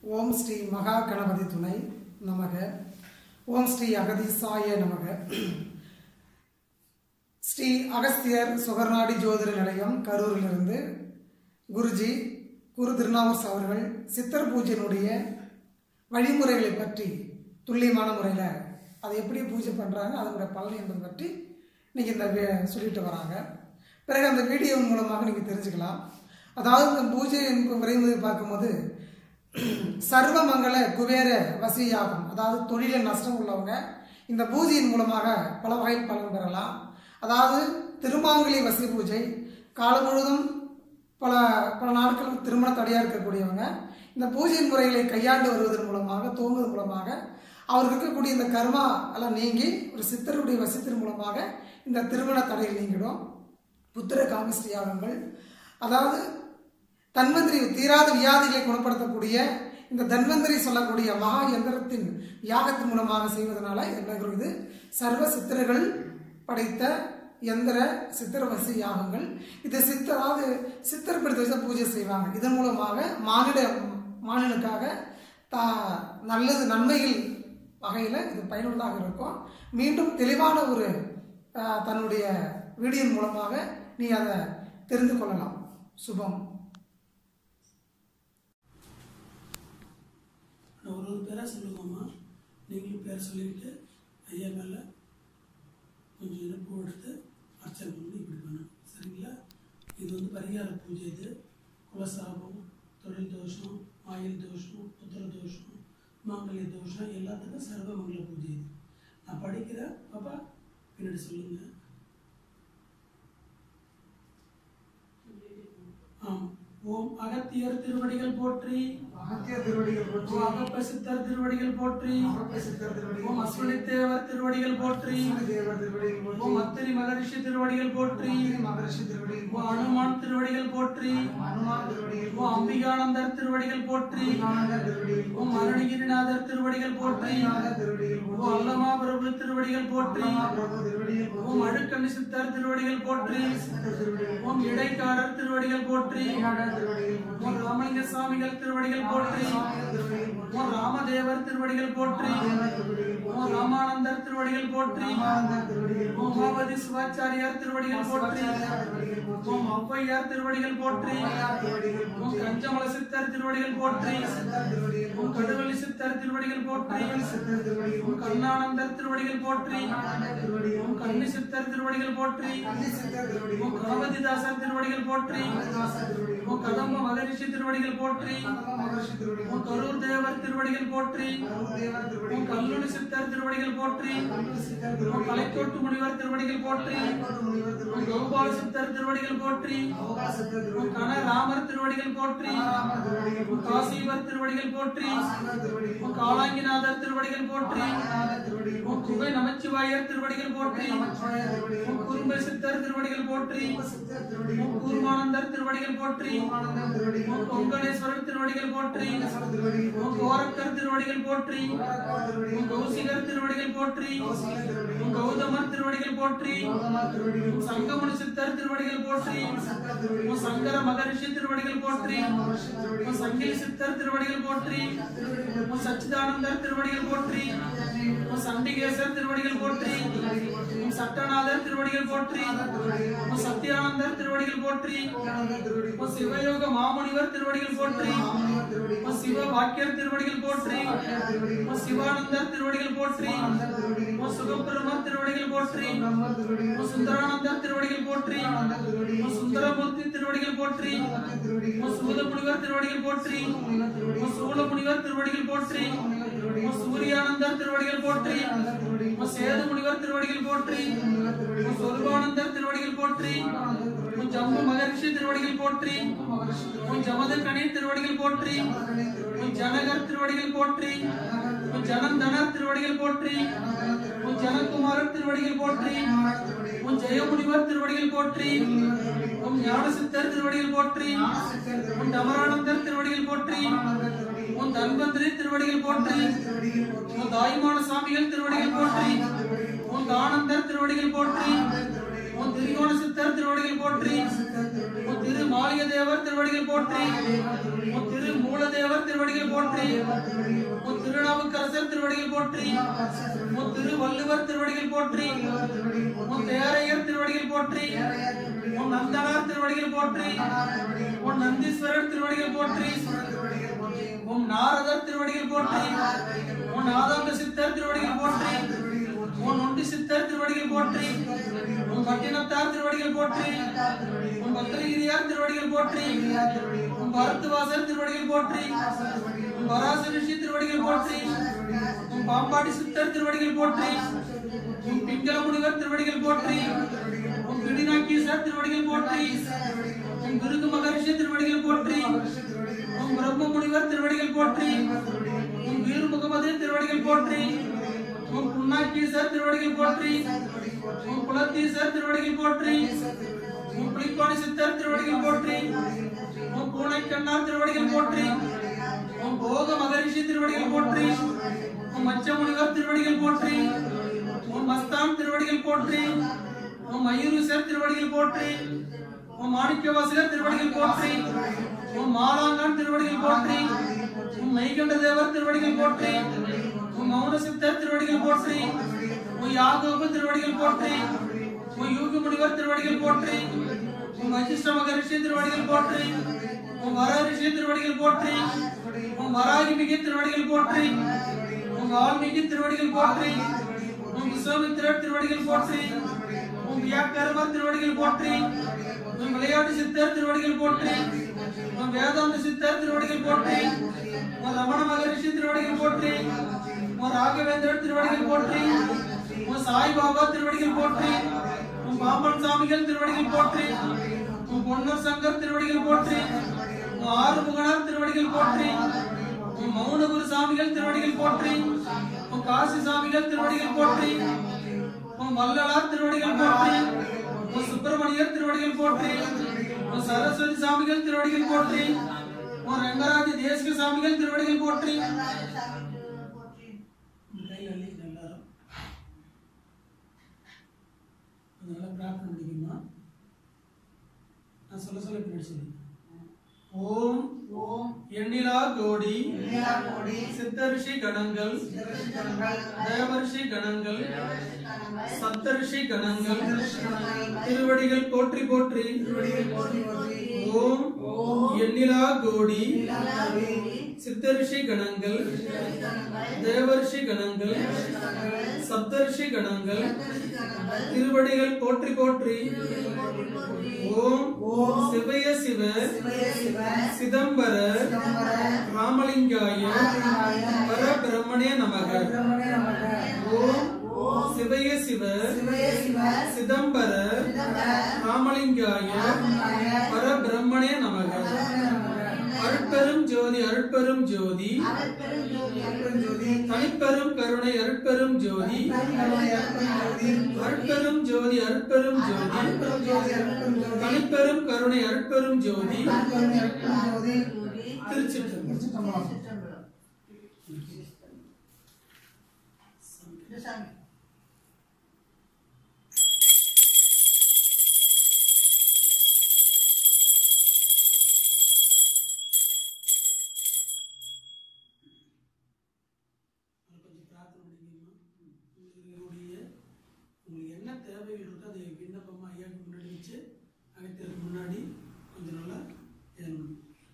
ஓம் ஸ்ரீ மகா கணபதி துணை நமக ஓம் ஸ்ரீ அகதீசாய நமக ஸ்ரீ அகஸ்தியர் சுகர்நாடி ஜோதிட நிலையம் கரூரிலிருந்து குருஜி குரு திருநாவூர்ஸ் அவர்கள் சித்தர் பூஜையினுடைய வழிமுறைகளை பற்றி துல்லியமான முறையில் அதை எப்படி பூஜை பண்ணுறாங்க அதனுடைய பலன் என்பது பற்றி இன்னைக்கு இந்த வே- சொல்லிட்டு வராங்க பிறகு அந்த வீடியோ மூலமாக நீங்கள் தெரிஞ்சுக்கலாம் அதாவது இந்த பூஜை விரைமுறை பார்க்கும்போது சர்வமங்கல குபேர வசியாகும் அதாவது தொழிலில் நஷ்டம் உள்ளவங்க இந்த பூஜையின் மூலமாக பல வகையில் பலன் பெறலாம் அதாவது திருமாங்கலி வசி பூஜை காலம் முழுதும் பல பல நாட்கள் திருமண தடையாக இருக்கக்கூடியவங்க இந்த பூஜை முறைகளை கையாண்டு வருவதன் மூலமாக தோங்குவதன் மூலமாக அவருக்கு இருக்கக்கூடிய இந்த கர்மா எல்லாம் நீங்கி ஒரு சித்தருடைய வசித்தின் மூலமாக இந்த திருமண தடைகள் நீங்கிடும் புத்திர காமிஸ்ரீ யாகங்கள் அதாவது தன்வந்திரி தீராத வியாதிகளை குணப்படுத்தக்கூடிய இந்த தன்வந்திரி சொல்லக்கூடிய மகா யந்திரத்தின் யாகத்தின் மூலமாக செய்வதனால என்ன இது சர்வ சித்திரர்கள் படைத்த எந்திர சித்திரவசி யாகங்கள் இது சித்த அதாவது சித்தர் பிடித்த வச்சு பூஜை செய்வாங்க இதன் மூலமாக மானிட மாநிலக்காக தா நல்லது நன்மைகள் வகையில் இது பயனுள்ளதாக இருக்கும் மீண்டும் தெளிவான ஒரு ஆஹ், தன்னுடைய வீடியோ மூலமாக நீ அதை தெரிந்து கொள்ளலாம் சுபம் நான் ஒரு ஒரு பேராக சொல்லுங்கம்மா நீங்களும் பேர் சொல்லிக்கிட்டு ஐயா மேலே கொஞ்சம் இனிப்பு எடுத்து அர்ச்சனை பண்ணி இப்படி பண்ணணும் சரிங்களா இது வந்து பரிகார பூஜை இது குலசாபம் தொழில் தோஷம் ஆயுள் தோஷம் புத்திர தோஷம் மாங்கல்ய தோஷம் எல்லாத்துக்கும் சர்வமங்கல பூஜை இது நான் படிக்கிறேன் பாப்பா பின்னாடி சொல்லுங்கள் ஆமாம் ஓம் அகத்தியர் திருவடிகள் போற்றி அகத்திய திருவடிகள் ஓம் அகப்ப சித்தர் திருவடிகள் போற்றி சித்தர் ஓம் அஸ்வினி தேவர் திருவடிகள் போற்றி தேவர் திருவடிகள் ஓம் அத்திரி மகரிஷி திருவடிகள் போற்றி மகரிஷி திருவடிகள் ஓம் அனுமான் திருவடிகள் போற்றி ஹனுமான் திருவடிகள் ஓம் அம்பிகானந்தர் திருவடிகள் போற்றி திருவடிகள் ஓம் அருணகிரிநாதர் திருவடிகள் போற்றி திருவடிகள் ஓம் அல்லமா பிரபு திருவடிகள் போற்றி பிரபு திருவடிகள் ஓம் அழுக்கண்ணி சித்தர் திருவடிகள் போற்றி திருவடிகள் ஓம் இடைக்காரர் திருவடிகள் போற்றி திருவடிகள் ஓம் ராமலிங்க சுவாமிகள் திருவடிகள் போற்றி ஓம் ராமதேவர் திருவடிகள் போற்றி ஓம் ராமானந்தர் திருவடிகள் போற்றி ஓம் மாவதி சிவாச்சாரியார் திருவடிகள் போற்றி ஓம் ஔவையார் திருவடிகள் போற்றி ஓம் கஞ்சமல சித்தர் திருவடிகள் போற்றி ஓம் கடுவெளி சித்தர் திருவடிகள் போற்றி ஓம் கருணானந்தர் திருவடிகள் போற்றி ஓம் கன்னி சித்தர் திருவடிகள் போற்றி ஓம் கணபதிதாசர் திருவடிகள் போற்றி ஓம் கதம்ப மகரிஷி திருவடிகள் போற்றி ஓம் கரூர் தேவர் திருவடிகள் போற்றி ஓம் கல்லூரி சித்தர் திருவடிகள் போற்றி ஓம் கலைக்கோட்டு முனிவர் திருவடிகள் போற்றி ஓம் கோபால சித்தர் திருவடிகள் போற்றி ஓம் கன ராமர் திருவடிகள் போற்றி ஓம் காசீவர் திருவடிகள் போற்றி ஓம் காலாங்கிநாதர் திருவடிகள் போற்றி ஓம் குகை நமச்சிவாயர் திருவடிகள் போற்றி ஓம் குறும்பை சித்தர் திருவடிகள் போற்றி ஓம் கூர்மானந்தர் திருவடிகள் போற்றி ஓம் கொங்கணேஸ்வரர் திருவடிகள் போற்றி ஓம் கோரக்கர் திருவடிகள் போற்றி ஓம் கௌசிகர் திருவடிகள் போற்றி ஓம் கௌதமர் திருவடிகள் போற்றி ஓம் சங்கமுனி சித்தர் திருவடிகள் போற்றி ஓம் சங்கர மகரிஷி திருவடிகள் போற்றி ஓம் சங்கிலி சித்தர் திருவடிகள் போற்றி ஓம் சச்சிதானந்தர் திருவடிகள் போற்றி ஓம் சண்டிகேசர் திருவடிகள் போற்றி ஓம் சட்டநாதர் திருவடிகள் போற்றி ஓம் சத்யானந்தர் திருவடிகள் போற்றி ஓம் சிவயோக மாமுனிவர் திருவடிகள் போற்றி ஓம் சிவ வாக்கியர் திருவடிகள் போற்றி ஓம் சிவானந்தர் திருவடிகள் போற்றி ஓம் சுகபெருமர் திருவடிகள் போற்றி ஓம் சுந்தரானந்தர் திருவடிகள் போற்றி ஓம் சுந்தரமூர்த்தி திருவடிகள் போற்றி ஓம் சூதமுனிவர் திருவடிகள் போற்றி ஓம் சூலமுனிவர் திருவடிகள் போற்றி ஓம் சூரியானந்தர் திருவடிகள் போற்றி ஓம் சேது முனிவர் திருவடிகள் போற்றி ஓம் சொருபானந்தர் திருவடிகள் போற்றி ஓம் ஜம்பு மகரிஷி திருவடிகள் போற்றி ஓம் ஜமத கணி திருவடிகள் போற்றி ஓம் ஜனகர் திருவடிகள் போற்றி ஓம் ஜனந்தனர் திருவடிகள் போற்றி ஓம் ஜனகுமாரர் திருவடிகள் போற்றி ஓம் ஜெயமுனிவர் திருவடிகள் போற்றி ஓம் ஞானசித்தர் திருவடிகள் போற்றி ஓம் டமரானந்தர் திருவடிகள் போற்றி ஓம் தன்வந்திரி திருவடிகள் போற்றி ஓம் தாய்மான சாமிகள் திருவடிகள் போற்றி ஓம் தானந்தர் திருவடிகள் போற்றி ஓம் திரிகோண சித்தர் திருவடிகள் போற்றி ஓம் திரு மாளிக தேவர் திருவடிகள் போற்றி ஓம் திரு மூலதேவர் திருவடிகள் போற்றி உன் திருநாவுக்கரசர் திருவடிகள் போற்றி உன் திருவள்ளுவர் திருவடிகள் போற்றி உன் தேரையர் திருவடிகள் போற்றி உன் நந்தனார் திருவடிகள் போற்றி உன் நந்தீஸ்வரர் திருவடிகள் போற்றி உன் நாரதர் திருவடிகள் போற்றி உன் ஆதாந்த சித்தர் திருவடிகள் போற்றி உன் ஒண்டி சித்தர் திருவடிகள் போற்றி உன் பட்டினத்தார் திருவடிகள் போற்றி உன் பத்திரகிரியார் திருவடிகள் போற்றி உன் பரத்துவாசர் திருவடிகள் போற்றி உன் வராசரிஷி திருவடிகள் போற்றி உன் பாம்பாடி சித்தர் திருவடிகள் போற்றி உன் பிங்கள முனிவர் திருவடிகள் போற்றி உன் பிடிநாக்கீசர் திருவடிகள் போற்றி உன் குருகு மகரிஷி திருவடிகள் போற்றி உன் பிரம்ம முனிவர் திருவடிகள் போற்றி உன் வீர் முகமது திருவடிகள் போற்றி உன் புண்ணாக்கீசர் திருவடிகள் போற்றி உன் குலத்தீசர் திருவடிகள் போற்றி உன் புலிப்பாணி சித்தர் திருவடிகள் போற்றி உன் பூனைக்கண்ணார் திருவடிகள் போற்றி உன் போக மகரிஷி திருவடிகள் போற்றி உன் மச்ச முனிவர் திருவடிகள் போற்றி உன் மஸ்தான் திருவடிகள் போற்றி உன் மயூருசர் திருவடிகள் போற்றி உன் மாணிக்கவாசகர் திருவடிகள் போற்றி உன் மாலாங்கான் திருவடிகள் போற்றி உன் மெய்கண்ட தேவர் திருவடிகள் போற்றி உன் மௌன சித்தர் திருவடிகள் போற்றி உன் யாகோப திருவடிகள் போற்றி உன் யூக முனிவர் திருவடிகள் போற்றி உன் வசிஷ்ட மகரிஷி திருவடிகள் போற்றி உன் வரரிஷி திருவடிகள் போற்றி உன் வராகிமிகை திருவடிகள் போற்றி உன் வால்மீகி திருவடிகள் போற்றி உன் விஸ்வாமித்திரர் திருவடிகள் போற்றி உன் வியாக்கரமர் திருவடிகள் போற்றி உன் விளையாட்டு சித்தர் திருவடிகள் போற்றி உன் வேதாந்த சித்தர் திருவடிகள் போற்றி உன் ரமண மகரிஷி திருவடிகள் போற்றி உன் ராகவேந்திரர் திருவடிகள் போற்றி உன் சாய்பாபா திருவடிகள் போற்றி உன் பாம்பன் சாமிகள் திருவடிகள் போற்றி உன் பொன்னர் சங்கர் திருவடிகள் போற்றி உன் ஆறுமுகனார் திருவடிகள் போற்றி உன் மௌனகுரு சாமிகள் திருவடிகள் போற்றி உன் காசி சாமிகள் திருவடிகள் போற்றி உன் வல்லலார் திருவடிகள் போற்றி உன் சுப்பிரமணியர் திருவடிகள் போற்றி உன் சரஸ்வதி சாமிகள் திருவடிகள் போற்றி உன் ரங்கராஜ தேசிக சாமிகள் திருவடிகள் போற்றி கையில் அள்ளிக்கணும் எல்லாரும் அதனால பிரார்த்தனை முடிக்குமா நான் சொல்ல சொல்ல பின்னாடி சொல்லு ஓம் ஓம் எண்ணிலா கோடி எண்ணிலா கோடி சித்தரிஷி கணங்கள் சித்தரிஷிகணங்கள், தேவரிஷி கணங்கள் தேவரிஷிகணங்கள், சப்தரிஷி கணங்கள் சித்தரிஷிகணங்கள், திருவடிகள் போற்றி போற்றி திருவடிகள் போற்றி போற்றி. ஓம் எண்ணிலா கோடி எண்ணிலா கோடி, சித்தரிஷி கணங்கள் சித்தரிஷிகணங்கள், தேவரிஷி கணங்கள் தேவரிஷிகணங்கள், சப்தரிஷி கணங்கள் சித்தரிஷிகணங்கள், திருவடிகள் போற்றி போற்றி திருவடிகள் போற்றி போற்றி. ஓம் ஓம் சிவய சிவ சிவய சிவ, சிதம்பர சிதம்பர, ராமலிங்காய ராமலிங்காய, பரபிரம்மணே நமக பிரம்மணே நமக. ஓம் ஓம் சிவய சிவ சிவய சிவ, சிதம்பர சிதம்பர, ராமலிங்காய ராமலிங்காய, பரபிரம்மணே நமக பிரம்மணே நமக. அருட்பெரும் ஜோதி அருட்பெரும் ஜோதி அருட்பெரும் ஜோதி, அருட்பெரும் ஜோதி, தனிப்பெரும் கருணை அருட்பெரும் ஜோதி தனிக்கருணை அருட்பெரும் ஜோதி, அருட்பெரும் ஜோதி அருட்பெரும் ஜோதி அருட்பெரும் ஜோதி, அருட்பெரும் ஜோதி, தனிப்பெரும் கருணை அருட்பெரும் ஜோதி தனிக்கருணை அருட்பெரும் ஜோதி, திருச்சிற்றம்பலம் திருச்சிற்றம்பலம். திருச்சிற்றம்பலம். இது சாமி. கொஞ்சம் பிரார்த்தனை பண்ணிக்கணுமா உங்களுடைய உங்களுக்கு என்ன தேவைகள் இருக்கோ அதை விண்ணப்பமாக ஐயாவுக்கு முன்னாடி வச்சு அனைத்திற்கு முன்னாடி கொஞ்சம் நல்லா எழுதணும்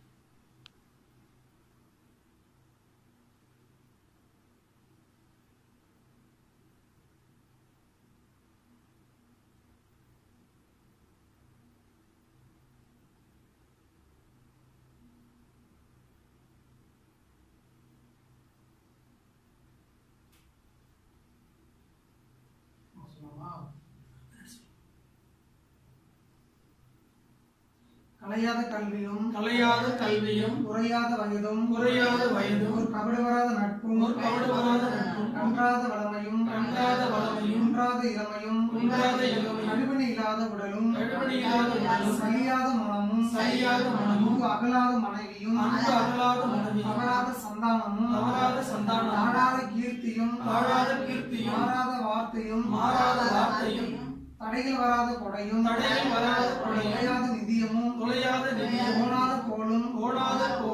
கலையாத கல்வியும் கலையாத கல்வியும் குறையாத வயதும் குறையாத வயதும் ஒரு கபடு வராத நட்பும் ஒரு கபடு வராத நட்பும் கன்றாத வளமையும் கன்றாத வளமையும் குன்றாத இளமையும் குன்றாத இளமையும் நடுவணி இல்லாத உடலும் நடுவணி இல்லாத உடலும் சலியாத மனமும் சலியாத மனமும் அன்பு அகலாத மனைவியும் அன்பு அகலாத மனைவியும் தவறாத சந்தானமும் தவறாத சந்தானமும் தாழாத கீர்த்தியும் தாழாத கீர்த்தியும் மாறாத வார்த்தையும் மாறாத வார்த்தையும் தடைகள் வராத கொடையும் தடைகள் வராத கொடையும் தொலையாத நிதியமும் தொலையாத நிதியும் கோணாத கோலும் கோணாத கோலும் துன்ப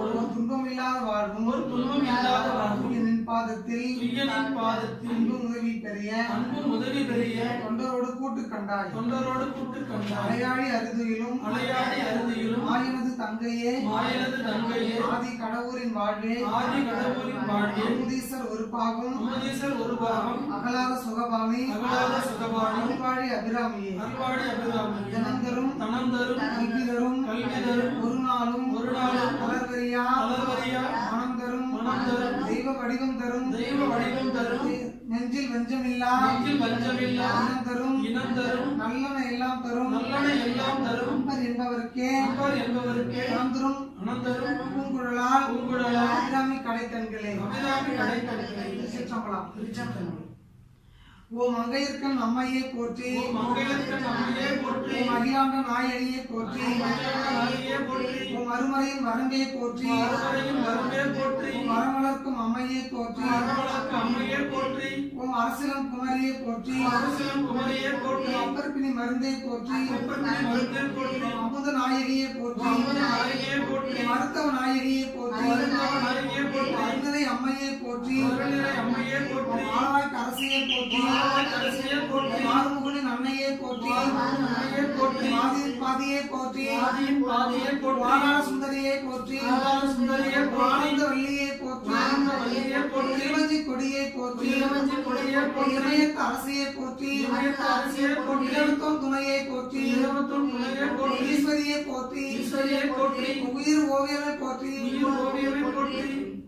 துன்பமில்லாத வாழ்வும் ஒரு துன்பம் இல்லாத வாழ்வும் துய்யனின் பாதத்தில் துய்யனின் பாதத்தில் அன்பும் உதவி பெரிய அன்பும் உதவி பெரிய தொண்டரோடு கூட்டு கண்டாய் தொண்டரோடு கூட்டு கண்டாய் அலையாடி அருதுயிலும் அலையாடி அருதியிலும் ஆயனது தங்கையே மாயனது தங்கையே ஆதி கடவுரின் வாழ்வே ஆதி கடவுளின் வாழ்வே அமுதீசர் ஒரு பாகம் உபதேசர் ஒரு பாகம் அகலாத சுகபாமி அகலாத சுகபாணி அருள்வாழி அபிராமியே அருள்வாடி அபிராமி தினந்தரும் தனம் தரும் கல்வி தரும் கல்வி தரும் ஒரு நாளும் ஒரு நாளும் மலர்வரியா மலர்வரியா மனம் தரும் மனம் தரும் தெய்வ வடிவம் தரும் தெய்வ வடிவம் தரும் நெஞ்சில் வஞ்சமில்லா நெஞ்சில் வஞ்சமில்லா இனம் தரும் இனம் தரும் நல்லன எல்லாம் தரும் நல்லன எல்லாம் தரும் அன்பர் என்பவருக்கே அன்பர் என்பவருக்கே அனந்தரும் அனந்தரும் பூங்குழலால் பூங்குழலால் அபிராமி கடைக்கண்களே அபிராமி கடைக்கண்களே. திருச்சிற்றம்பலம் திருச்செந்தூர். ஓ மங்கையர்க்கன் அம்மையே போற்றி ஓ மங்கையர்க்கன் அம்மையே போற்றி. ஓ மகிழாண்ட நாயகியே போற்றி மகிழாண்ட நாயகியே போற்றி. ஓ மறுமறையின் வரம்பே போற்றி அறுவரையும் வரமே போற்றி ஓ மரமலர்க்கும் அம்மையே போற்றி மரவளர்க்கு அம்மையே போற்றி ஓ அரசிலம் குமரியே போற்றி அரசிலம் குமரியே போற்றி அப்பற்பினி மருந்தே போற்றி அப்பற்பி மருந்தே போற்றி அமுத நாயகியே போற்றி அமுத நாயகியே போற்றி மருத்துவ நாயகியே போற்றி மருத்துவ நாயகியே போற்றி அருந்ததை அம்மையே போற்றி மருநிலை அம்மையே போற்றி ஆளாய் அரசியே போற்றி ஆளாய் அரசியே போற்றி ஆறுமுகனின் அன்னையே போற்றி அன்னையே போற்றி ஆதியின் பாதியே போற்றி ஆதியின் பாதியே போற்றி வாராள சுந்தரியே போற்றி ஆதார சுந்தரியே போற்றி ஆனந்த வள்ளியே போற்றி ஆனந்த வள்ளியே போற்றி திருவஞ்சி கொடியே போற்றி திருவஞ்சி கொடியே போற்றி இமயத்து அரசியே போற்றி இமயத்து அரசியே போற்றி இடத்தோன் துணையே போற்றி இரவத்தும் துணையே போற்றி ஈஸ்வரியே போற்றி ஈஸ்வரியே போற்றி உயிர் ஓவியரை போற்றி நீர் ஓவியமே போற்றி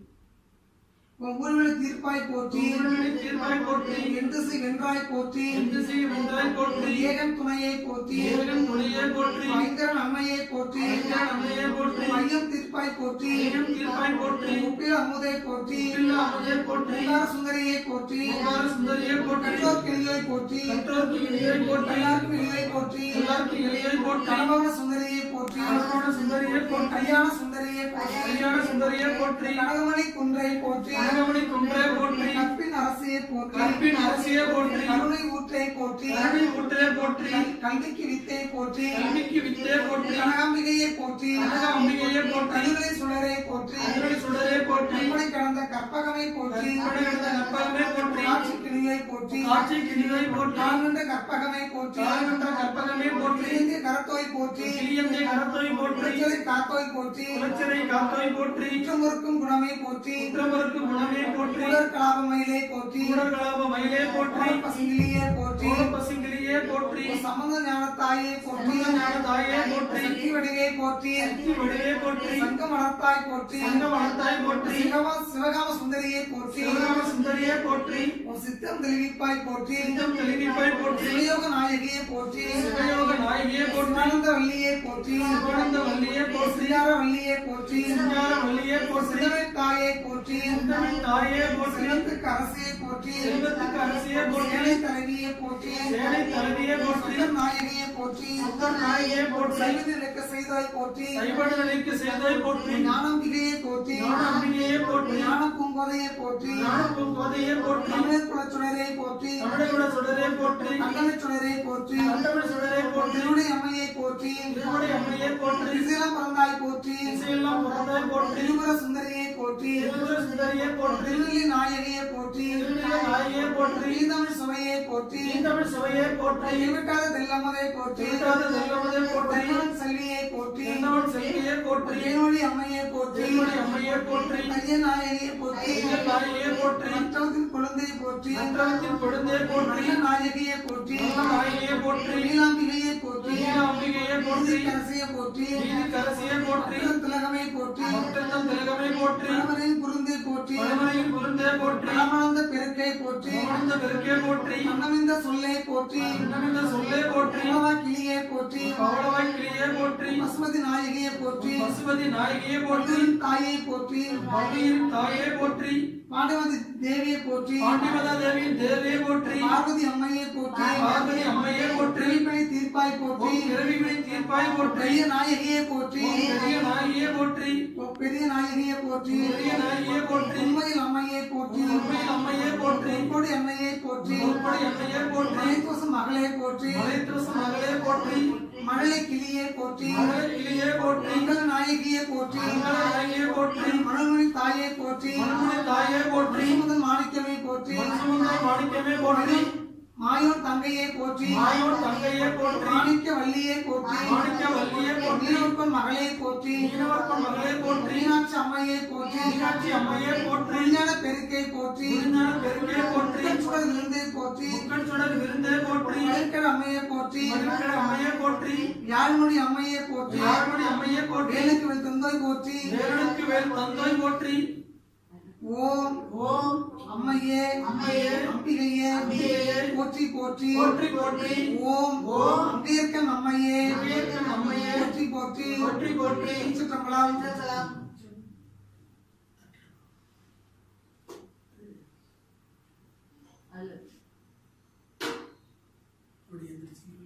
ஊர்வெளி தீர்ப்பாய் போற்றி ஊர்வலி தீர்ப்பாய் போற்றி எந்திசை வென்றாய் போற்றி எந்த செய்ய வென்றாய் போற்றி ஏகன் துணையை போற்றி ஏகன் துணையே போற்றி ஐங்கரன் அம்மையை போற்றி ஐங்கரன் அம்மையை போற்றி. மையம் தீர்ப்பாய் போற்றி ஐயம் தீர்ப்பாய் போற்றி முப்பில் அமுதை போற்றி பில்லு அமுதே போற்றி ஓங்கார சுந்தரியை போற்றி ஓங்கார சுந்தரியே போற்றி கற்றோர் கிளியை போற்றி கற்றோர்க்கு இனியை போற்றி எல்லாருக்கும் இளையை போற்றி எல்லாருக்கும் இளையை போற்றி கணவன சுந்தரியை போற்றி கணவன சுந்தரியை போற்றி கல்யாண சுந்தரியை போற்றி கல்யாண சுந்தரியை போற்றி கனகமணி குன்றை போற்றி கனகமணி குன்றே போற்றி கற்பின் அரசியை போற்றி கற்பின் அரசியை போற்றி கருணை ஊற்றை போற்றி கருணை ஊற்றே போற்றி கல்விக்கு வித்தை போற்றி கல்விக்கு வித்தே போற்றி கனகாம்பிகையை போற்றி கனக அம்பிகையை போற்றி கதிரை சுடரை போற்றி கதிரொளி சுடரே போற்றி கற்பனை கடந்த கற்பகமை போற்றி கற்பனை கடந்த கற்பகமே போற்றி. காட்சி கிளியை போற்றி காட்சி கிணிவை போற்றி கால்கண்ட கற்பகமை போற்றி கால்கண்ட கற்பகமே போற்றி கிளியந்திய கரத்தோய் போற்றி கிளியந்தே கரத்தோய் போற்றி குளச்சலை காத்தோய் போற்றி குலச்சரை காத்தோய் போற்றி குற்றமுறுக்கும் குணமை போற்றி குற்றமருக்கு குணமே போற்றி குடர் கலாபமயிலே போற்றி கூடகலாப மயிலே போற்றி பசுங்கிலியே போற்றி பசுங்கிரியே போற்றி சம்பந்த ஞானத்தாயே போற்றி சம்பந்த ஞான தாயே போற்றி சக்தி வடிவே போற்றி சக்தி வடிவே போற்றி சங்க மலர்த்தாய் போற்றி சங்க வளர்த்தாய் போற்றி சிவகாம சிவகாம சுந்தரியை போற்றி சிவகாம சுந்தரியே போற்றி உன் சித்தம் தெளிவிப்பாய் போற்றி சித்தம் தெளிவிப்பாய் போற்றி சிவயோக நாயகியை போற்றி சிவயோக நாயகியே போற்றி சிவானந்த வள்ளியை போற்றி சிவானந்த வள்ளியே போற்றி சிங்கார வள்ளியை போற்றி சிங்கார வள்ளியே போற்றி சிவன் தாயை போற்றி சிந்தமிழ் தாயே போற்றி சிவத்துக்கு அரசியை போற்றி செல்வத்துக்கு அரசியே போற்றி சேலை தலைவியை போற்றி சேனை தலைவியே போற்றி சுந்தர் நாயகியை போற்றி சுந்தர் நாயகியே போற்றி சைவத்தில் இருக்க செய்தாய் போற்றி சைவநிலைக்கு சேதாய் போற்றி ஞானம்பிகையை போற்றி ஞான அம்பிகையே போற்றி ஞான பூங்கோதையை போற்றி ஞான பூங்கோதையே போற்றி தமிழர் குலச்சுடரை போற்றி தமிழகுட சுடரே போற்றி கண்டனை சுடரை போற்றி கண்டமிழ் சுடரே போற்றி திருவுடை அம்மையை போற்றி திருமுறை அம்மையே போற்றி திசையெல்லாம் பிறந்தாய் போற்றி இசையெல்லாம் பிறந்தாய் போற்றி திருபுர சுந்தரியை போற்றி திருமுறை சுந்தரியே போற்றி திருநெல்லி நாயகியை போற்றி திருநிலை நாயகியே போற்றி தீந்தமிழ் சுவையை போற்றி தீந்தமிழ் சுவையே போற்றி திருவிட்டாத தெல்லம்மதை போற்றி தீட்டாத செல்வமதே போற்றி தென்னவன் செல்வியை போற்றி தென்னவன் செல்வியே போற்றி தேனொழி அம்மையை போற்றி திருமுறை அம்மையே போற்றி கைய நாயகியை போற்றி ஐயன் நாயகியே போற்றி மற்றவத்தின் குழந்தை போற்றி மன்றத்தின் கொழுந்தே போற்றி நல்ல நாயகியை போற்றி நல்ல நாயகியே போற்றி நீலாம்பிகையை போற்றி நீல அம்பிகையே போற்றி கரசியை போற்றி நீதி கரசியே போற்றி திலகமை போற்றி பக்தத்தம் திலகமே போற்றி கணவரின் குருந்தை போற்றி பழமனையின் குருந்தே போற்றி ராமானந்த பெருக்கை போற்றி ஆனந்த பெருக்கே போற்றி அன்னமிந்த சொல்லை போற்றி அன்னமிந்த சொல்லே போற்றி பவளவா கிளியை போற்றி பவளவாய் கிளியே போற்றி பசுமதி நாயகியை போற்றி பசுபதி நாயகியே போற்றி பள்ளியின் தாயை போற்றி பள்ளியின் தாயே போற்றி பாண்டவதி தேவியை போற்றி பாண்டிமதா தேவியின் தேவியே போற்றி பார்வதி அம்மையை போற்றி பார்வதி அம்மையே போற்றி பிரிவினை தீர்ப்பாய் போற்றி பிறவிகளை தீர்ப்பாய் போற்றி பெரிய நாயகியை போற்றி பெரிய நாயகியே போற்றி பெரிய நாயகியை போற்றி பெரிய நாயகியே போற்றி உண்மையில் அம்மையை போற்றி உண்மையில் அம்மையே போற்றி பொடி அம்மையை போற்றி உருப்படி அம்மையே போற்றி மலைத்தோசம் மகளே போற்றி மலைத்துவச மகளே போற்றி மழலை கிளியே போற்றி மகள கிளியே போற்றி மங்கள நாயகியே போற்றி மங்கள நாயகியே போற்றி மணல்மணி தாயே போற்றி மண்முனை தாயே போற்றி முதல் மாணிக்கமே போற்றி மண்சுமந்த மாணிக்கமே போற்றி மாயோன் தங்கையே போற்றி மாயோன் தங்கையே போற்றி மாணிக்க வள்ளியே போற்றி மாணிக்க வள்ளியே போற்றி மீனவர்பன் மகளே போற்றி மீனவர்பன் மகளே போற்றி மீனாட்சி அம்மையே போற்றி மீனாட்சி அம்மையே போற்றி விஞ்ஞான பெருக்கை போற்றி விருந்தான பெருமையே போற்றி சுடர் விருந்தே போற்றி முக்கன் சுடர் விருந்தே போற்றி மதுக்கட அம்மையே போற்றி மதுக்கடை அம்மையே போற்றி யாழ்மொழி அம்மையே போற்றி யாழ்மொழி அம்மையே போற்றி வேலுக்கு வெல் தந்தோய் போற்றி வேலனுக்கு வேல் தந்தோய் போற்றி ஓம் ஓம் அம்மையே அம்மையே, அம்பிகையே அம்பிகையே, போற்றி போற்றி போற்றி போற்றி ஓம் ஓம் அங்கேற்கன் அம்மையே அங்கேற்கன் அம்மையே, போற்றி போற்றி போற்றி போற்றி சுற்றம்பலம் சலாம் அல்ல அப்படி எந்திரிச்சு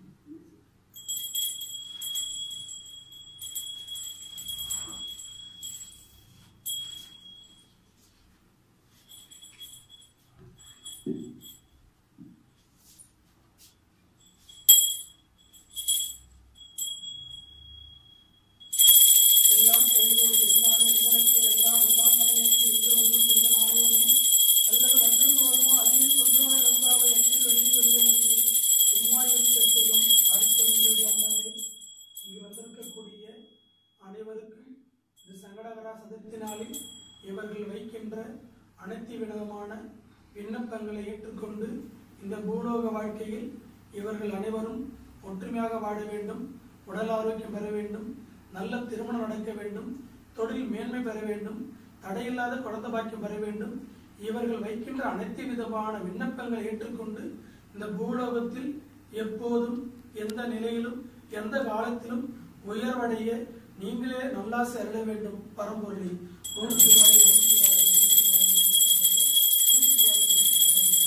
எல்லாம் செயல்கோடு எல்லாரும் உங்களுக்கு எல்லாம் எல்லாம் சமயத்து இன்று ஒன்றும் இந்த நாடு வருமோ அல்லது மற்றொன்று வருமோ அதில் சொல்லுவாய் வந்தாவை எட்டில் வெள்ளி வெளியனுக்கு சும்மாய் வைத்திருக்கிறோம் அடுத்தது ஆண்டவரே இங்கு வந்திருக்கக்கூடிய அனைவருக்கும் இந்த சங்கடகரா சதுர்த்தி நாளில் இவர்கள் வைக்கின்ற அனைத்து விதமான விண்ணப்பங்களை ஏற்றுக்கொண்டு இந்த பூலோக வாழ்க்கையில் இவர்கள் அனைவரும் ஒற்றுமையாக வாழ வேண்டும் உடல் ஆரோக்கியம் பெற வேண்டும் நல்ல திருமணம் நடக்க வேண்டும் தொழில் மேன்மை பெற வேண்டும் தடையில்லாத குழந்தை பாக்கியம் பெற வேண்டும் இவர்கள் வைக்கின்ற அனைத்து விதமான விண்ணப்பங்களை ஏற்றுக்கொண்டு இந்த பூலோகத்தில் எப்போதும் எந்த நிலையிலும் எந்த காலத்திலும் உயர்வடைய நீங்களே நல்லாசை அருள வேண்டும் பரம்பொருளை ஓம் சிவாய ஓம் சிவாய ஓம் சிவாய ஓம் சிவாய ஓம் சிவாய ஓம் சிவாய ஓம்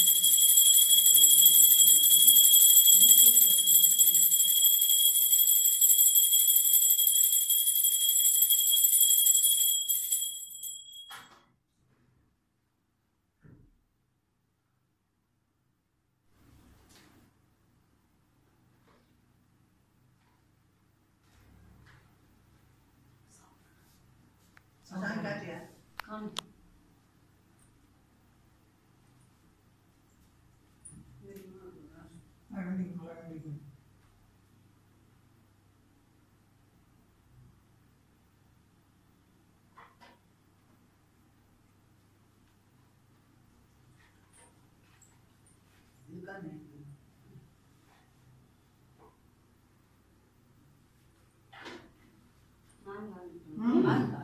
சாமி காட்டியா கண்டிப்பா கண்டிப்பா இருக்கானே ஆமா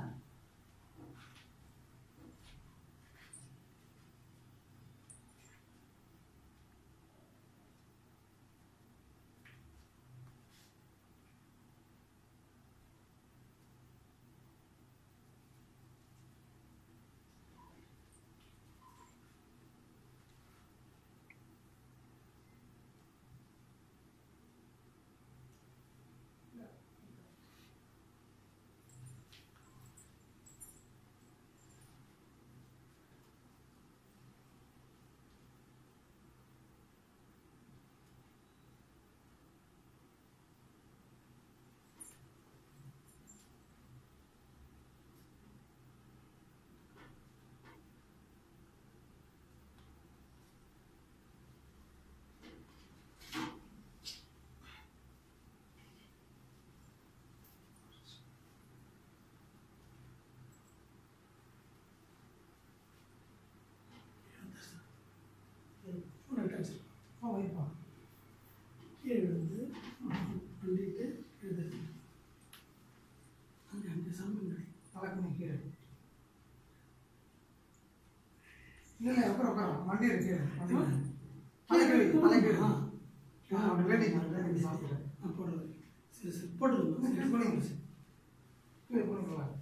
ஃபோன் எடுத்து வச்சிருக்கேன். ஆ வைப்பா கீழே விழுந்து பண்ணிட்டு எழுது அங்கே அங்கே சாமி முன்னாடி பழக்கம் கீழே இல்லை இல்லை அப்புறம் உட்காரம் வண்டி இருக்கு கீழே கீழே தலைக்கீழே ஆ. அப்படி வேண்டிக்கலாம் வேண்டி சாப்பிட்றேன் நான் போடுறது சரி சரி போட்டுருங்க கீழே போனீங்க கீழே போனீங்களா